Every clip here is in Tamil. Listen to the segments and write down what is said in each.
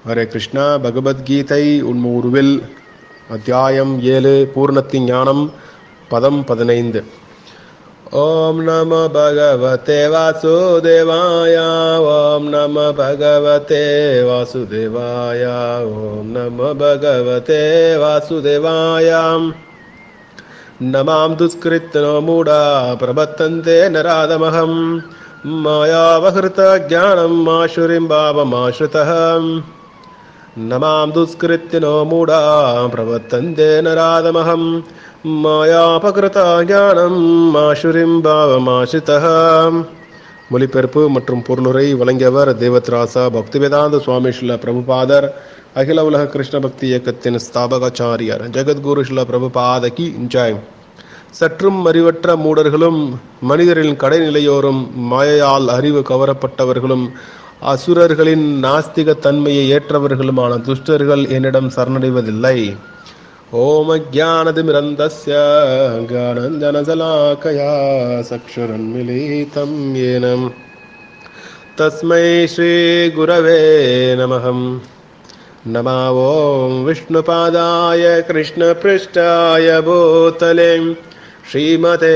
ஹரே கிருஷ்ணா பகவத்கீதை உண்ம உருவில் அத்தியாயம் ஏழு பூர்ணத்தின் ஞானம் பதம் பதினைந்து ஓம் நம பகவதே வாசுதேவாய ஓம் நம பகவதே வாசுதேவாய ஓம் நம பகவதே வாசுதேவாயாம் நமாம் துஷ்கிருத்தனோ மூடா பிரபத்தந்தே நராதமகம் மாயாவஹிருத ஜானம் மாஷுரிம் பாவமாஸ்ருதः नमां दुष्कृत्यनो मूढा प्रवर्तन्ते नरादमहं மாயாபகிருதா ஞானம் மாஷுரிம் பாவமாசிதः மொழிபெயர்ப்பு மற்றும் பொருளுரை வழங்கியவர் தேவத்ராசா பக்திவேதாந்த சுவாமி ஸ்ரீல பிரபுபாதர் அகில உலக கிருஷ்ண பக்தி இயக்கத்தின் ஸ்தாபகாச்சாரியர் ஜெகத்குரு ஸ்ரீல பிரபுபாத கி ஜெய் சற்றும் அறிவற்ற மூடர்களும் மனிதரின் கடைநிலையோரும் மாயையால் அறிவு கவரப்பட்டவர்களும் அசுரர்களின் நாஸ்திக தன்மையை ஏற்றவர்களுமான துஷ்டர்கள் என்னிடம் சரணடைவதில்லை ஓம ஜானதிமிரந்தஸ்ய ஜானஞ்சனசலாக்கயா சக்ஷுரன்மிலிதம் ஏனம் தஸ்மை ஸ்ரீகுரவே நமகம் नमा ॐ विष्णुपादाय कृष्णपृष्ठाय भूतले श्रीमते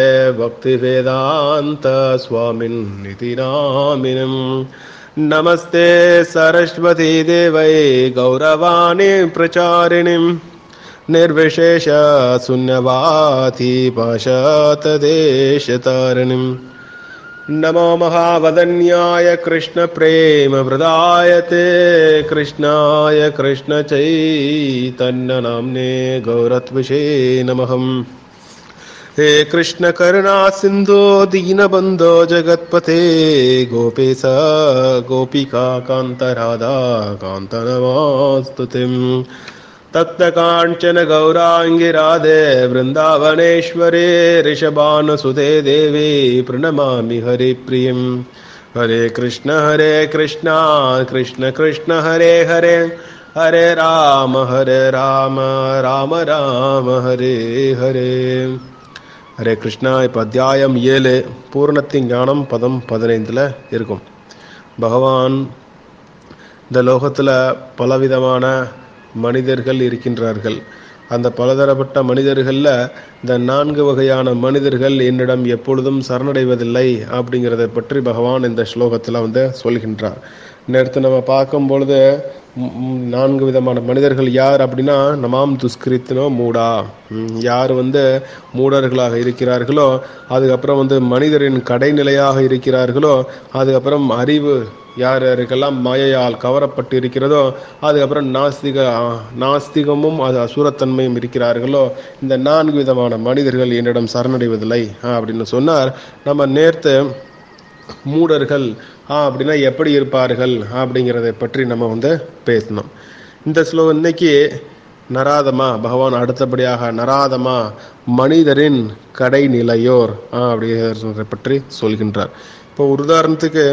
भक्तिवेदान्तस्वामिन्निति नामिनम् नमस्ते सरस्वतीदेवै गौरवाणी प्रचारिणीं निर्विशेषशून्यवाथी पाशतदेशतारिणीम् नमो महावदन्याय कृष्णप्रेमवृदाय ते कृष्णाय कृष्णचैतन्यनाम्ने गौरत्विषे नमः हे कृष्णकरुणा सिन्धो दीनबन्धो जगत्पते गोपेश गोपिका कान्तराधा कान्तनमास्तुतिम् तप्तकाञ्चन गौराङ्गि राधे वृन्दावनेश्वरे ऋषभानुसुते देवी प्रणमामि हरिप्रियम् हरे कृष्ण हरे कृष्ण कृष्ण कृष्ण हरे हरे हरे राम हरे राम राम राम हरे हरे ஹரே கிருஷ்ணா இப்போ அத்தியாயம் ஏழு பூர்ணத்தின் ஞானம் பதம் பதினைந்தில் இருக்கும் பகவான் இந்த லோகத்தில் பலவிதமான மனிதர்கள் இருக்கின்றார்கள் அந்த பலதரப்பட்ட மனிதர்களில் இந்த நான்கு வகையான மனிதர்கள் என்னிடம் எப்பொழுதும் சரணடைவதில்லை அப்படிங்கிறத பற்றி பகவான் இந்த ஸ்லோகத்தில் வந்து சொல்கின்றார் நேற்று நம்ம பார்க்கும் பொழுது நான்கு விதமான மனிதர்கள் யார் அப்படின்னா நமாம் துஷ்கிருத்தினோ மூடா யார் வந்து மூடர்களாக இருக்கிறார்களோ அதுக்கப்புறம் வந்து மனிதரின் கடைநிலையாக இருக்கிறார்களோ அதுக்கப்புறம் அறிவு யார் யாருக்கெல்லாம் மாயையால் கவரப்பட்டு இருக்கிறதோ அதுக்கப்புறம் நாஸ்திக நாஸ்திகமும் அது அசுரத்தன்மையும் இருக்கிறார்களோ இந்த நான்கு விதமான மனிதர்கள் என்னிடம் சரணடைவதில்லை அப்படின்னு சொன்னார் நம்ம நேர்த்து மூடர்கள் அப்படின்னா எப்படி இருப்பார்கள் அப்படிங்கிறத பற்றி நம்ம வந்து பேசணும் இந்த ஸ்லோகம் இன்னைக்கு நராதமா பகவான் அடுத்தபடியாக நராதமா மனிதரின் கடைநிலையோர் அப்படிங்கிறத பற்றி சொல்கின்றார் இப்போ ஒரு உதாரணத்துக்கு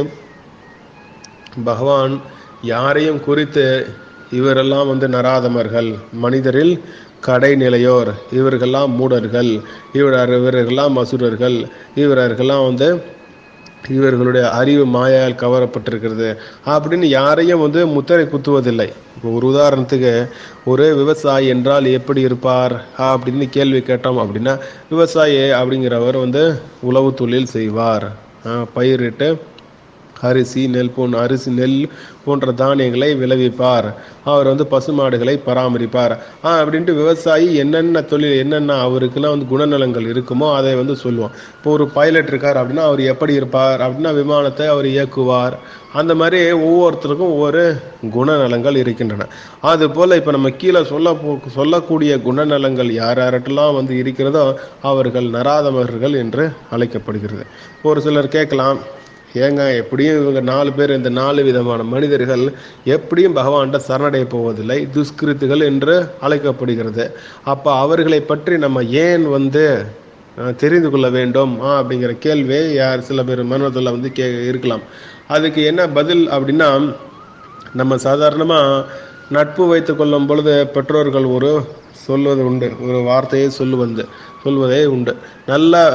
பகவான் யாரையும் குறித்து இவரெல்லாம் வந்து நராதமர்கள் மனிதரில் கடைநிலையோர் இவர்கள்லாம் மூடர்கள் இவர் இவர்கள்லாம் அசுரர்கள் இவர்கள்லாம் வந்து இவர்களுடைய அறிவு மாயால் கவரப்பட்டிருக்கிறது அப்படின்னு யாரையும் வந்து முத்திரை குத்துவதில்லை இப்போ ஒரு உதாரணத்துக்கு ஒரு விவசாயி என்றால் எப்படி இருப்பார் அப்படின்னு கேள்வி கேட்டோம் அப்படின்னா விவசாயி அப்படிங்கிறவர் வந்து உழவு தொழில் செய்வார் பயிரிட்டு அரிசி நெல் போன்ற அரிசி நெல் போன்ற தானியங்களை விளைவிப்பார் அவர் வந்து பசுமாடுகளை பராமரிப்பார் ஆ அப்படின்ட்டு விவசாயி என்னென்ன தொழில் என்னென்ன அவருக்குலாம் வந்து குணநலங்கள் இருக்குமோ அதை வந்து சொல்லுவோம் இப்போ ஒரு பைலட் இருக்கார் அப்படின்னா அவர் எப்படி இருப்பார் அப்படின்னா விமானத்தை அவர் இயக்குவார் அந்த மாதிரி ஒவ்வொருத்தருக்கும் ஒவ்வொரு குணநலங்கள் இருக்கின்றன அது போல் இப்போ நம்ம கீழே சொல்ல சொல்லக்கூடிய குணநலங்கள் யார் யார்கிட்டலாம் வந்து இருக்கிறதோ அவர்கள் நராதமர்கள் என்று அழைக்கப்படுகிறது ஒரு சிலர் கேட்கலாம் ஏங்க எப்படியும் இவங்க நாலு பேர் இந்த நாலு விதமான மனிதர்கள் எப்படியும் பகவான்கிட்ட சரணடைய போவதில்லை துஷ்கிருத்துகள் என்று அழைக்கப்படுகிறது அப்போ அவர்களை பற்றி நம்ம ஏன் வந்து தெரிந்து கொள்ள வேண்டும் அப்படிங்கிற கேள்வியை யார் சில பேர் மனதில் வந்து கே இருக்கலாம் அதுக்கு என்ன பதில் அப்படின்னா நம்ம சாதாரணமாக நட்பு வைத்து கொள்ளும் பொழுது பெற்றோர்கள் ஒரு சொல்வது உண்டு ஒரு வார்த்தையை சொல்லுவது சொல்வதே உண்டு நல்ல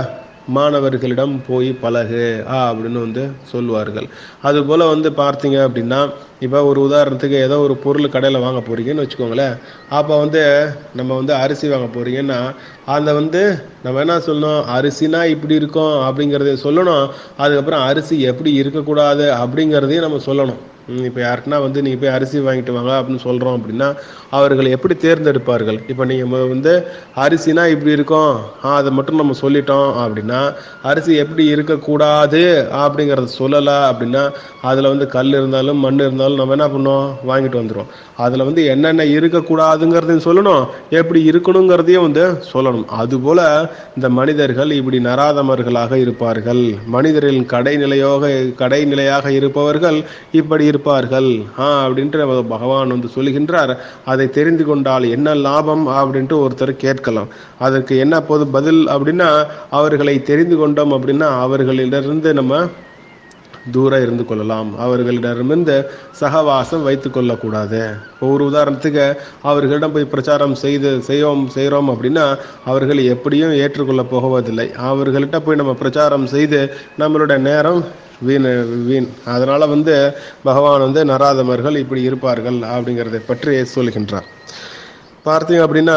மாணவர்களிடம் போய் பழகு ஆ அப்படின்னு வந்து சொல்லுவார்கள் அதுபோல் வந்து பார்த்தீங்க அப்படின்னா இப்போ ஒரு உதாரணத்துக்கு ஏதோ ஒரு பொருள் கடையில் வாங்க போறீங்கன்னு வச்சுக்கோங்களேன் அப்போ வந்து நம்ம வந்து அரிசி வாங்க போறீங்கன்னா அந்த வந்து நம்ம என்ன சொல்லணும் அரிசினா இப்படி இருக்கும் அப்படிங்கிறத சொல்லணும் அதுக்கப்புறம் அரிசி எப்படி இருக்கக்கூடாது அப்படிங்கிறதையும் நம்ம சொல்லணும் இப்போ யாருக்குன்னா வந்து நீங்கள் போய் அரிசி வாங்கிட்டு வாங்க அப்படின்னு சொல்கிறோம் அப்படின்னா அவர்கள் எப்படி தேர்ந்தெடுப்பார்கள் இப்போ நீங்கள் வந்து அரிசினா இப்படி இருக்கும் ஆ அதை மட்டும் நம்ம சொல்லிட்டோம் அப்படின்னா அரிசி எப்படி இருக்கக்கூடாது அப்படிங்கிறத சொல்லலை அப்படின்னா அதில் வந்து கல் இருந்தாலும் மண் இருந்தாலும் நம்ம என்ன பண்ணோம் வாங்கிட்டு வந்துடுவோம் அதில் வந்து என்னென்ன இருக்கக்கூடாதுங்கிறதையும் சொல்லணும் எப்படி இருக்கணுங்கிறதையும் வந்து சொல்லணும் அதுபோல் இந்த மனிதர்கள் இப்படி நராதமர்களாக இருப்பார்கள் மனிதரின் கடைநிலையாக கடைநிலையாக இருப்பவர்கள் இப்படி இருப்பார்கள் ஆ அப்படின்ட்டு பகவான் வந்து சொல்லுகின்றார் அதை தெரிந்து கொண்டால் என்ன லாபம் அப்படின்ட்டு ஒருத்தர் கேட்கலாம் அதற்கு என்ன பொது பதில் அப்படின்னா அவர்களை தெரிந்து கொண்டோம் அப்படின்னா அவர்களிடமிருந்து நம்ம தூரம் இருந்து கொள்ளலாம் அவர்களிடமிருந்து சகவாசம் வைத்து கொள்ளக்கூடாது ஒரு உதாரணத்துக்கு அவர்களிடம் போய் பிரச்சாரம் செய்து செய்யோம் செய்கிறோம் அப்படின்னா அவர்கள் எப்படியும் ஏற்றுக்கொள்ள போவதில்லை அவர்கள்ட்ட போய் நம்ம பிரச்சாரம் செய்து நம்மளோட நேரம் வீண் வீண் அதனால் வந்து பகவான் வந்து நராதமர்கள் இப்படி இருப்பார்கள் அப்படிங்கிறதை பற்றி சொல்கின்றார் பார்த்தீங்க அப்படின்னா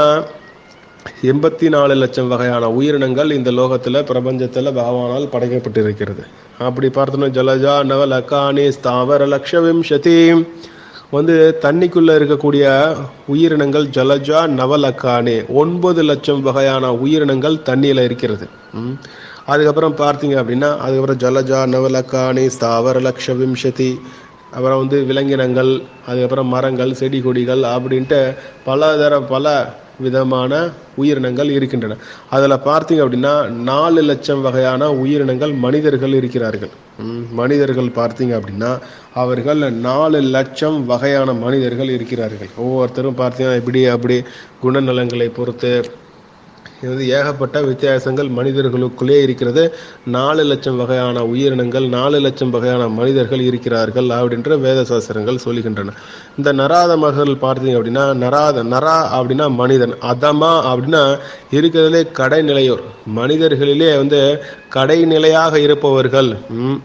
எண்பத்தி நாலு லட்சம் வகையான உயிரினங்கள் இந்த லோகத்தில் பிரபஞ்சத்தில் பகவானால் படைக்கப்பட்டிருக்கிறது அப்படி பார்த்தோம்னா ஜலஜா நவலக்கானி ஸ்தாவர லக்ஷவிம்சதி வந்து தண்ணிக்குள்ள இருக்கக்கூடிய உயிரினங்கள் ஜலஜா நவலக்கானி ஒன்பது லட்சம் வகையான உயிரினங்கள் தண்ணியில் இருக்கிறது ம். அதுக்கப்புறம் பார்த்தீங்க அப்படின்னா அதுக்கப்புறம் ஜலஜா நவலக்கானி ஸ்தாவர லக்ஷவிம்சதி அப்புறம் வந்து விலங்கினங்கள் அதுக்கப்புறம் மரங்கள் செடி கொடிகள் அப்படின்ட்டு பல தர பல விதமான உயிரினங்கள் இருக்கின்றன அதில் பார்த்தீங்க அப்படின்னா நாலு லட்சம் வகையான உயிரினங்கள் மனிதர்கள் இருக்கிறார்கள் ம், மனிதர்கள் பார்த்தீங்க அப்படின்னா அவர்கள் நாலு லட்சம் வகையான மனிதர்கள் இருக்கிறார்கள் ஒவ்வொருத்தரும் பார்த்தீங்கன்னா இப்படி அப்படி குணநலங்களை பொறுத்து இது வந்து ஏகப்பட்ட வித்தியாசங்கள் மனிதர்களுக்குள்ளே இருக்கிறது நாலு லட்சம் வகையான உயிரினங்கள் நாலு லட்சம் வகையான மனிதர்கள் இருக்கிறார்கள் அப்படின்ற வேத சாஸ்திரங்கள் சொல்லுகின்றன இந்த நராத மகள் பார்த்தீங்க அப்படின்னா நராத நரா அப்படின்னா மனிதன் அதமா அப்படின்னா இருக்கிறதுலே கடைநிலையோர் மனிதர்களிலே வந்து கடைநிலையாக இருப்பவர்கள் ம்,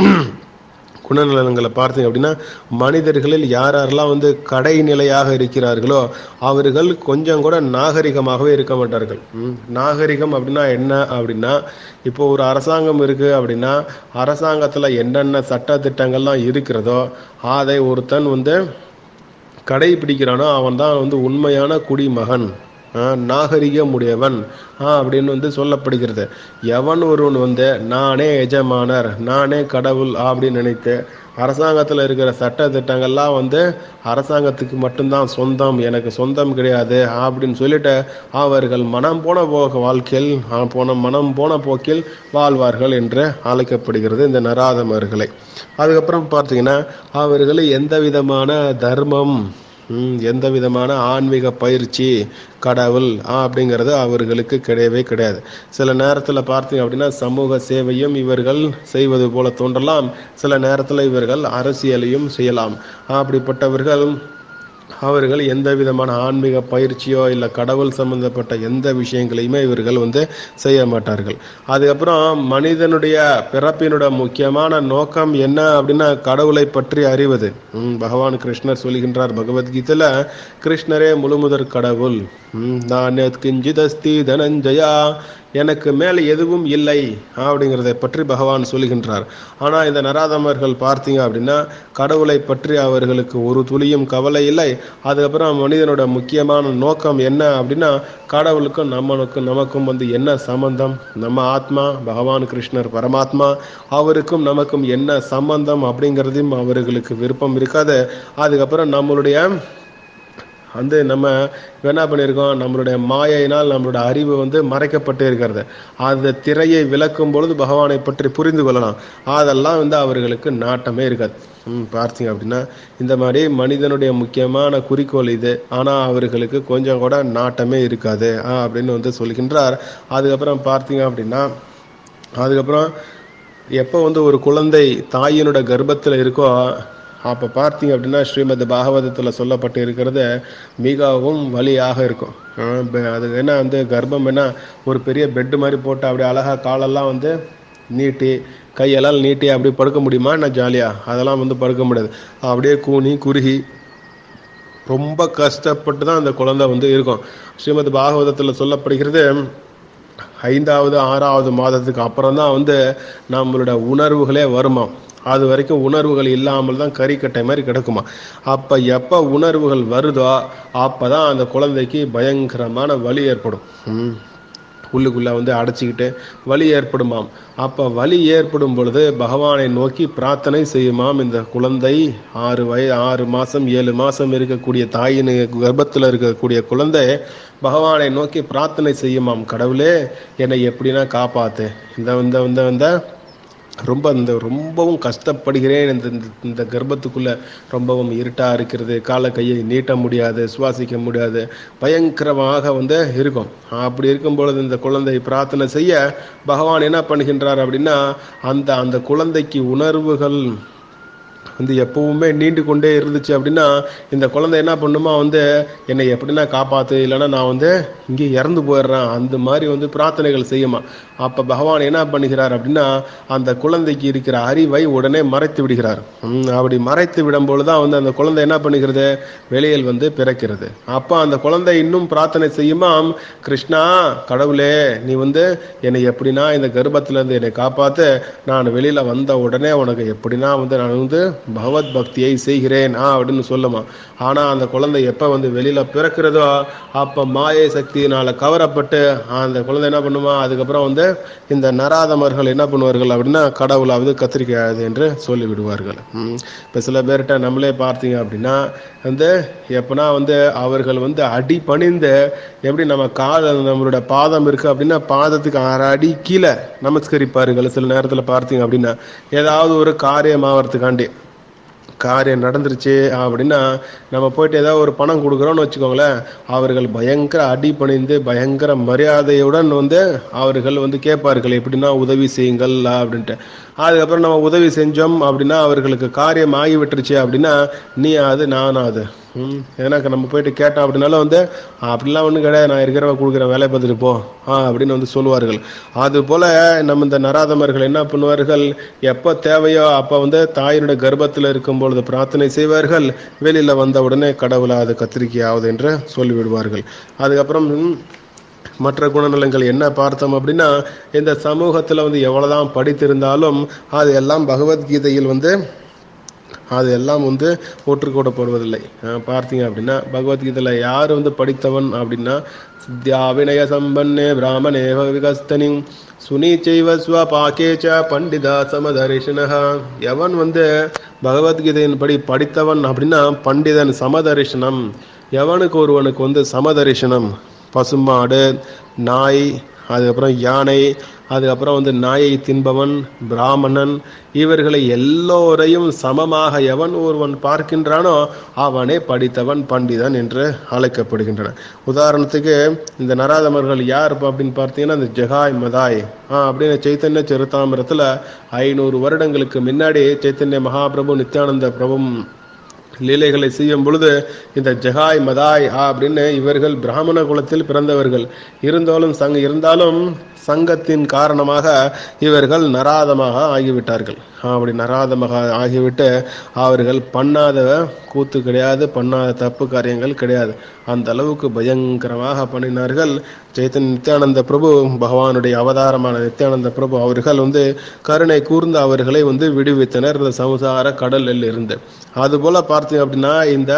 குணநலன்களை பார்த்தீங்க அப்படின்னா மனிதர்களில் யார் யாரெல்லாம் வந்து கடைநிலையாக இருக்கிறார்களோ அவர்கள் கொஞ்சம் கூட நாகரிகமாகவே இருக்க மாட்டார்கள் ம், நாகரிகம் அப்படின்னா என்ன அப்படின்னா இப்போ ஒரு அரசாங்கம் இருக்கு அப்படின்னா அரசாங்கத்தில் என்னென்ன சட்ட திட்டங்கள்லாம் இருக்கிறதோ அதை ஒருத்தன் வந்து கடைபிடிக்கிறானோ அவன் தான் வந்து உண்மையான குடிமகன் ஆ, நாகரிகம் உடையவன் ஆ, அப்படின்னு வந்து சொல்லப்படுகிறது எவன் ஒருவன் வந்து நானே எஜமானர் நானே கடவுள் அப்படின்னு நினைத்து அரசாங்கத்தில் இருக்கிற சட்ட திட்டங்கள்லாம் வந்து அரசாங்கத்துக்கு மட்டும்தான் சொந்தம் எனக்கு சொந்தம் கிடையாது அப்படின்னு சொல்லிட்டு அவர்கள் மனம் போன போக வாழ்க்கையில் ஆ, போன மனம் போன போக்கில் வாழ்வார்கள் என்று அழைக்கப்படுகிறது இந்த நராதமர்களை அதுக்கப்புறம் பார்த்தீங்கன்னா அவர்கள் எந்த விதமான தர்மம் ம், எந்த விதமான ஆன்மீக பயிற்சி கடவுள் ஆ, அப்படிங்கிறது அவர்களுக்கு கிடையவே கிடையாது சில நேரத்தில் பார்த்தீங்க அப்படின்னா சமூக சேவையும் இவர்கள் செய்வது போல தோன்றலாம் சில நேரத்தில் இவர்கள் அரசியலையும் செய்யலாம் அப்படிப்பட்டவர்கள் அவர்கள் எந்த விதமான ஆன்மீக பயிற்சியோ இல்லை கடவுள் சம்பந்தப்பட்ட எந்த விஷயங்களையுமே இவர்கள் வந்து செய்ய மாட்டார்கள் அதுக்கப்புறம் மனிதனுடைய பிறப்பினுடைய முக்கியமான நோக்கம் என்ன அப்படின்னா கடவுளை பற்றி அறிவது ம், பகவான் கிருஷ்ணர் சொல்கின்றார் பகவத்கீதையில கிருஷ்ணரே முழுமுதற் கடவுள் ம், நான் கிஞ்சித் அஸ்தி தனஞ்சயா எனக்கு மேலே எதுவும் இல்லை அப்படிங்கிறதை பற்றி பகவான் சொல்கின்றார் ஆனால் இந்த நராதமர்கள் பார்த்தீங்க அப்படின்னா கடவுளை பற்றி அவர்களுக்கு ஒரு துளியும் கவலை இல்லை அதுக்கப்புறம் மனிதனோட முக்கியமான நோக்கம் என்ன அப்படின்னா கடவுளுக்கும் நம்மளுக்கும் நமக்கும் வந்து என்ன சம்பந்தம் நம்ம ஆத்மா பகவான் கிருஷ்ணர் பரமாத்மா அவருக்கும் நமக்கும் என்ன சம்பந்தம் அப்படிங்கிறதையும் அவர்களுக்கு விருப்பம் இருக்காது அதுக்கப்புறம் நம்மளுடைய வந்து நம்ம இப்ப என்ன பண்ணியிருக்கோம் நம்மளுடைய மாயையினால் நம்மளோட அறிவு வந்து மறைக்கப்பட்டு இருக்கிறது அந்த திரையை விளக்கும் பொழுது பகவானை பற்றி புரிந்து கொள்ளலாம் அதெல்லாம் வந்து அவர்களுக்கு நாட்டமே இருக்காது ம், பார்த்தீங்க அப்படின்னா இந்த மாதிரி மனிதனுடைய முக்கியமான குறிக்கோள் இது ஆனால் அவர்களுக்கு கொஞ்சம் கூட நாட்டமே இருக்காது ஆ, அப்படின்னு வந்து சொல்கின்றார் அதுக்கப்புறம் பார்த்தீங்க அப்படின்னா அதுக்கப்புறம் எப்போ வந்து ஒரு குழந்தை தாயினோட கர்ப்பத்தில் இருக்கோ அப்போ பார்த்தீங்க அப்படின்னா ஸ்ரீமத் பாகவதத்தில் சொல்லப்பட்டு இருக்கிறது மிகவும் வலியாக இருக்கும் ஆஹ் ப- அது என்ன வந்து கர்ப்பம் என்ன ஒரு பெரிய பெட்டு மாதிரி போட்டு அப்படியே அழகாக காலெல்லாம் வந்து நீட்டி கையெல்லாம் நீட்டி அப்படியே படுக்க முடியுமா என்ன ஜாலியாக அதெல்லாம் வந்து படுக்க முடியாது அப்படியே கூனி குறுகி ரொம்ப கஷ்டப்பட்டு தான் அந்த குழந்தை வந்து இருக்கும் ஸ்ரீமத் பாகவதத்தில் சொல்லப்படுகிறது ஐந்தாவது ஆறாவது மாதத்துக்கு அப்புறம் தான் வந்து நம்மளோட உணர்வுகளே வருமா அது வரைக்கும் உணர்வுகள் இல்லாமல் தான் கறிக்கட்டை மாதிரி கிடக்குமா அப்போ எப்போ உணர்வுகள் வருதோ அப்போ தான் அந்த குழந்தைக்கு பயங்கரமான வலி ஏற்படும் ம். உள்ளுக்குள்ளே வந்து அடைச்சிக்கிட்டு வலி ஏற்படுமாம் அப்போ வலி ஏற்படும் பொழுது பகவானை நோக்கி பிரார்த்தனை செய்யுமாம் இந்த குழந்தை ஆறு வய ஆறு மாதம் ஏழு மாதம் இருக்கக்கூடிய தாயின் கர்ப்பத்தில் இருக்கக்கூடிய குழந்தை பகவானை நோக்கி பிரார்த்தனை செய்யுமாம் கடவுளே என்னை எப்படின்னா காப்பாத்து இந்த இந்த இந்த இந்த ரொம்ப இந்த ரொம்பவும் கஷ்டப்படுகிறேன் இந்த இந்த- இந்த கர்ப்பத்துக்குள்ள ரொம்பவும் இருட்டா இருக்கிறது காலை கையை நீட்ட முடியாது சுவாசிக்க முடியாது பயங்கரமாக வந்து இருக்கும் அப்படி இருக்கும் பொழுது இந்த குழந்தை பிரார்த்தனை செய்ய பகவான் என்ன பண்ணுகின்றார் அப்படின்னா அந்த அந்த குழந்தைக்கு உணர்வுகள் வந்து எப்பவுமே நீண்டு கொண்டே இருந்துச்சு அப்படின்னா இந்த குழந்தை என்ன பண்ணுமா வந்து என்னை எப்படின்னா காப்பாத்து இல்லைன்னா நான் வந்து இங்கே இறந்து போயிடுறேன் அந்த மாதிரி வந்து பிரார்த்தனைகள் செய்யுமா அப்போ பகவான் என்ன பண்ணுகிறார் அப்படின்னா அந்த குழந்தைக்கு இருக்கிற அறிவை உடனே மறைத்து விடுகிறார் ம், அப்படி மறைத்து விடும் பொழுது தான் வந்து அந்த குழந்தை என்ன பண்ணுகிறது வெளியில் வந்து பிறக்கிறது அப்போ அந்த குழந்தை இன்னும் பிரார்த்தனை செய்யுமாம் கிருஷ்ணா கடவுளே நீ வந்து என்னை எப்படின்னா இந்த கர்ப்பத்துல இருந்து என்னை காப்பாத்து நான் வெளியில வந்த உடனே உனக்கு எப்படின்னா வந்து நான் வந்து பகவத் பக்தியை செய்கிறேன் ஆ அப்படின்னு சொல்லுமா ஆனா அந்த குழந்தை எப்ப வந்து வெளியில பிறக்கிறதோ அப்ப மாயை சக்தியினால கவரப்பட்டு அந்த குழந்தை என்ன பண்ணுமா அதுக்கப்புறம் வந்து இந்த நராதமர்கள் என்ன பண்ணுவார்கள் அப்படின்னா கடவுளாவது கத்திரிக்காது என்று சொல்லி விடுவார்கள் ம். இப்ப சில பேர்கிட்ட நம்மளே பார்த்தீங்க அப்படின்னா வந்து எப்பனா வந்து அவர்கள் வந்து அடி பணிந்து எப்படி நம்ம கால் நம்மளோட பாதம் இருக்கு அப்படின்னா பாதத்துக்கு அரை அடி கீழே நமஸ்கரிப்பார்கள் சில நேரத்தில் பார்த்தீங்க அப்படின்னா ஏதாவது ஒரு காரியம் ஆகிறதுக்காண்டி காரியம் நடந்துருச்சு அப்படின்னா நம்ம போயிட்டு ஏதாவது ஒரு பணம் கொடுக்குறோம்னு வச்சுக்கோங்களேன் அவர்கள் பயங்கர அடி பணிந்து பயங்கர மரியாதையுடன் வந்து அவர்கள் வந்து கேட்பார்கள் எப்படின்னா உதவி செய்யுங்கள் அப்படின்ட்டு அதுக்கப்புறம் நம்ம உதவி செஞ்சோம் அப்படின்னா அவர்களுக்கு காரியம் ஆகி விட்டுருச்சு அப்படின்னா நீ அது நான் அது ம் எனக்கு நம்ம போயிட்டு கேட்டோம் அப்படின்னாலும் வந்து அப்படிலாம் ஒன்றும் கிடையாது நான் இருக்கிறவ கொடுக்குறேன் வேலையை பார்த்துட்டு போ ஆ அப்படின்னு வந்து சொல்லுவார்கள் அது போல நம்ம இந்த நராதமர்கள் என்ன பண்ணுவார்கள் எப்போ தேவையோ அப்போ வந்து தாயினுடைய கர்ப்பத்தில் இருக்கும் பொழுது பிரார்த்தனை செய்வார்கள் வெளியில் வந்த உடனே கடவுளை அது கத்திரிக்கையாவது என்று சொல்லிவிடுவார்கள் அதுக்கப்புறம் ம், மற்ற குணநலங்கள் என்ன பார்த்தோம் அப்படின்னா இந்த சமூகத்தில் வந்து எவ்வளவுதான் படித்திருந்தாலும் அது எல்லாம் பகவத்கீதையில் வந்து அது எல்லாம் வந்து ஒற்றுக்கூடப்படுவதில்லை அஹ் பார்த்தீங்க அப்படின்னா பகவத்கீதையில் யார் வந்து படித்தவன் அப்படின்னா சித்தியா வினய சம்பன்னே பிராமணே விகஸ்தனி சுனீச்சைவ ஸ்வபாக்கேச்ச பண்டிதா சமதரிஷனஹ எவன் வந்து பகவத்கீதையின் படி படித்தவன் அப்படின்னா பண்டிதன் சமதரிசனம் எவனுக்கு ஒருவனுக்கு வந்து சமதரிசனம் பசுமாடு நாய் அதுக்கப்புறம் யானை அதுக்கப்புறம் வந்து நாயை தின்பவன் பிராமணன் இவர்களை எல்லோரையும் சமமாக எவன் ஒருவன் பார்க்கின்றானோ அவனே படித்தவன் பண்டிதன் என்று அழைக்கப்படுகின்றன உதாரணத்துக்கு இந்த நராதமர்கள் யார் அப்படின்னு பார்த்தீங்கன்னா இந்த ஜெகாய் மதாய் ஆ அப்படின்னு சைத்தன்ய சரித்தாமிரத்தில் ஐநூறு வருடங்களுக்கு முன்னாடி சைத்தன்ய மகாபிரபு நித்யானந்த பிரபும் லீலைகளை செய்யும் பொழுது இந்த ஜெகாய் மதாய் ஆ அப்படின்னு இவர்கள் பிராமண குலத்தில் பிறந்தவர்கள் இருந்தாலும் சங்க இருந்தாலும் சங்கத்தின் காரணமாக இவர்கள் நராதமாக ஆகிவிட்டார்கள் அப்படி நராதமாக ஆகிவிட்டு அவர்கள் பண்ணாத கூத்து கிடையாது பண்ணாத தப்பு காரியங்கள் கிடையாது அந்த அளவுக்கு பயங்கரமாக பண்ணினார்கள் சைத்தன் நித்யானந்த பிரபு பகவானுடைய அவதாரமான நித்யானந்த பிரபு அவர்கள் வந்து கருணை கூர்ந்து அவர்களை வந்து விடுவித்தனர் இந்த சமுசார கடலில் இருந்து அதுபோல பார்த்தீங்க அப்படின்னா இந்த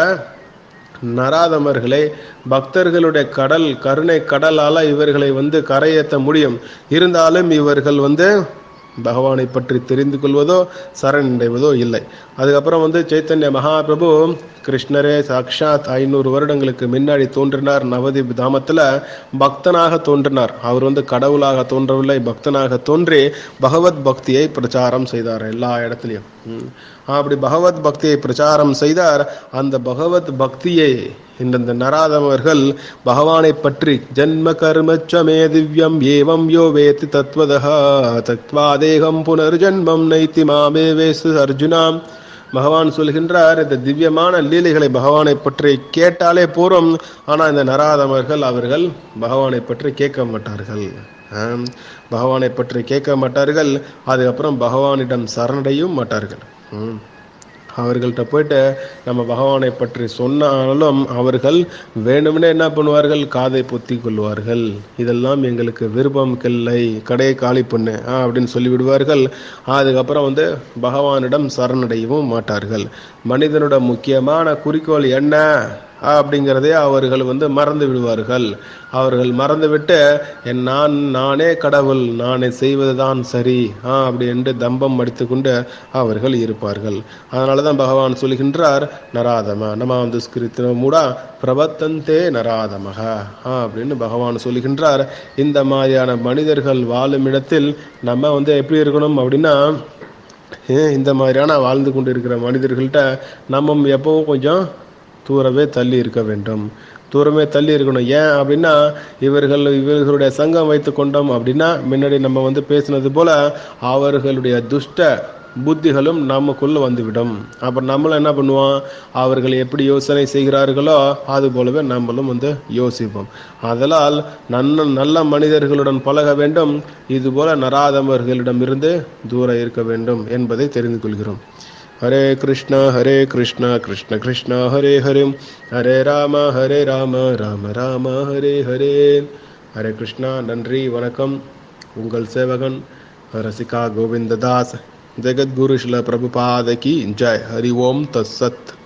நராதமர்களை பக்தர்களுடைய கடல் கருணை கடலால இவர்களை வந்து கரையேற்ற முடியும் இருந்தாலும் இவர்கள் வந்து பகவானை பற்றி தெரிந்து கொள்வதோ சரணடைவதோ இல்லை அதுக்கப்புறம் வந்து சைத்தன்ய மகாபிரபு கிருஷ்ணரே சாக்ஷாத் ஐநூறு வருடங்களுக்கு முன்னாடி தோன்றினார் நவதீப் தாமத்தில் பக்தனாக தோன்றினார் அவர் வந்து கடவுளாக தோன்றவில்லை பக்தனாக தோன்றி பகவத் பக்தியை பிரச்சாரம் செய்தார் எல்லா இடத்துலையும் ம். அப்படி பகவத் பக்தியை பிரச்சாரம் செய்தார் அந்த பகவத் பக்தியை இந்த நராதமர்கள் பகவானை பற்றி ஜன்ம கர்மச்சமே திவ்யம் ஏவம் யோ வேத்தி தத்வதா தத்வா தேகம் புனர்ஜன்மம் நைத்தி மாமே வேசு அர்ஜுனாம் பகவான் சொல்கின்றார் இந்த திவ்யமான லீலைகளை பகவானை பற்றி கேட்டாலே போறோம் ஆனா இந்த நராதமர்கள் அவர்கள் பகவானை பற்றி கேட்க மாட்டார்கள் ஆம், பகவானை பற்றி கேட்க மாட்டார்கள் அதுக்கப்புறம் பகவானிடம் சரணடையும் மாட்டார்கள் ம். அவர்கள்ட்ட போயிட்டு நம்ம பகவானை பற்றி சொன்னாலும் அவர்கள் வேணும்னே என்ன பண்ணுவார்கள் காதை பொத்தி கொள்வார்கள் இதெல்லாம் எங்களுக்கு விருப்பம் இல்லை கடையை காலி பண்ணு ஆ, அப்படின்னு சொல்லி விடுவார்கள் அதுக்கப்புறம் வந்து பகவானிடம் சரணடையவும் மாட்டார்கள் மனிதனோட முக்கியமான குறிக்கோள் என்ன அப்படிங்கிறதே அவர்கள் வந்து மறந்து விடுவார்கள் அவர்கள் மறந்துவிட்டு என் நான் நானே கடவுள் நானே செய்வதுதான் சரி ஆ அப்படி என்று தம்பம் அடித்துக்கொண்டு அவர்கள் இருப்பார்கள் அதனால தான் பகவான் சொல்கின்றார் நராதம நம்ம வந்து ஸ்கிருத்தின மூடா பிரபத்தந்தே நராதமக ஆ அப்படின்னு பகவான் சொல்கின்றார் இந்த மாதிரியான மனிதர்கள் வாழும் இடத்தில் நம்ம வந்து எப்படி இருக்கணும் அப்படின்னா ஏன் இந்த மாதிரியான வாழ்ந்து கொண்டு இருக்கிற மனிதர்கள்ட்ட நம்ம எப்பவும் கொஞ்சம் தூரவே தள்ளி இருக்க வேண்டும் தூரமே தள்ளி இருக்கணும் ஏன் அப்படின்னா இவர்கள் இவர்களுடைய சங்கம் வைத்து கொண்டோம் அப்படின்னா முன்னாடி நம்ம வந்து பேசினது போல அவர்களுடைய துஷ்ட புத்திகளும் நமக்குள்ள வந்துவிடும் அப்புறம் நம்மளும் என்ன பண்ணுவோம் அவர்கள் எப்படி யோசனை செய்கிறார்களோ அது போலவே நம்மளும் வந்து யோசிப்போம் அதனால் நன்ன நல்ல மனிதர்களுடன் பழக வேண்டும் இது போல நராதமர்களிடமிருந்து தூர இருக்க வேண்டும் என்பதை தெரிந்து கொள்கிறோம் ஹரே கிருஷ்ணா ஹரே கிருஷ்ணா கிருஷ்ண கிருஷ்ணா ஹரே ஹரே ஹரே ராம ஹரே ராம ராம ராம ஹரே ஹரே ஹரே கிருஷ்ணா நன்றி வணக்கம் உங்கள் சேவகன் ரசிகா கோவிந்ததாஸ் ஜெகத்குரு ஸ்ல பிரபுபாத கி ஜெய் ஹரி ஓம் தத்சத்